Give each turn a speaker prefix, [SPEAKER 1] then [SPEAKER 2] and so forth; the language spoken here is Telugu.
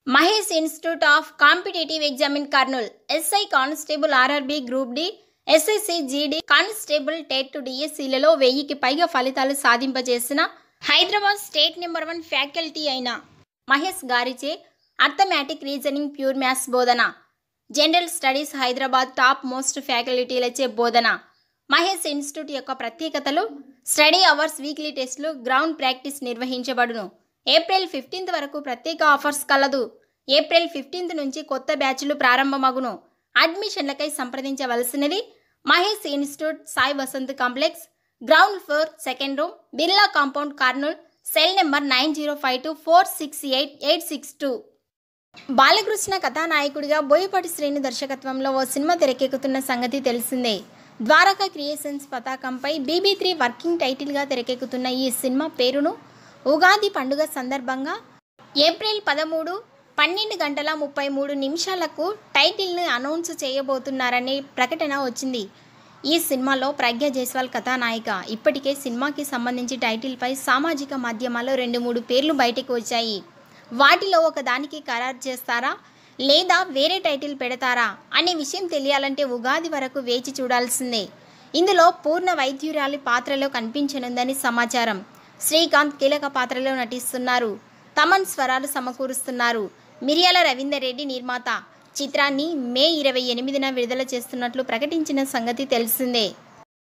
[SPEAKER 1] Mahesh institute of competitive exam in Kurnool SI constable RRB group D SSC GD constable TET డిఎస్సీలలో వెయ్యికి పైగా ఫలితాలు సాధింపజేసిన Hyderabad state number one faculty అయిన మహేష్ గారిచే అర్థమెటిక్ రీజనింగ్ ప్యూర్ మ్యాథ్స్ బోధన general studies Hyderabad top most ఫ్యాకల్టీలచే బోధన మహేష్ ఇన్స్టిట్యూట్ యొక్క ప్రత్యేకతలు స్టడీ అవర్స్ వీక్లీ టెస్టులు గ్రౌండ్ ప్రాక్టీస్ నిర్వహించబడును ఏప్రిల్ ఫిఫ్టీన్త్ వరకు ప్రత్యేక ఆఫర్స్ కలదు ఏప్రిల్ ఫిఫ్టీన్త్ నుంచి కొత్త బ్యాచ్లు ప్రారంభమగును అడ్మిషన్లకై సంప్రదించవలసినది Mahesh institute Sai Vasant complex ground floor second room Birla compound Kurnool cell number nine zero five two four six eight eight six two Balakrishna కథానాయకుడిగా బోయపాటి శ్రేణి దర్శకత్వంలో ఓ సినిమా తెరకెక్కుతున్న సంగతి తెలిసిందే ద్వారకా క్రియేషన్స్ పతాకంపై బీబీ త్రీ వర్కింగ్ టైటిల్గా తెరకెక్కుతున్న ఈ సినిమా పేరును ఉగాది పండుగ సందర్భంగా ఏప్రిల్ పదమూడు పన్నెండు గంటల ముప్పై మూడు నిమిషాలకు టైటిల్ని అనౌన్స్ చేయబోతున్నారనే ప్రకటన వచ్చింది ఈ సినిమాలో ప్రజ్ఞ జైస్వాల్ కథానాయిక ఇప్పటికే సినిమాకి సంబంధించి టైటిల్పై సామాజిక మాధ్యమాల్లో రెండు మూడు పేర్లు బయటకు వచ్చాయి వాటిలో ఒక దానికి ఖరారు చేస్తారా లేదా వేరే టైటిల్ పెడతారా అనే విషయం తెలియాలంటే ఉగాది వరకు వేచి చూడాల్సిందే ఇందులో పూర్ణ వైద్యురాలి పాత్రలో కనిపించనుందని సమాచారం శ్రీకాంత్ కీలక పాత్రలో నటిస్తున్నారు తమన్ స్వరాలు సమకూరుస్తున్నారు మిరియాల రవీందర్ రెడ్డి నిర్మాత చిత్రాన్ని మే ఇరవై ఎనిమిదిన విడుదల చేస్తున్నట్లు ప్రకటించిన సంగతి తెలిసిందే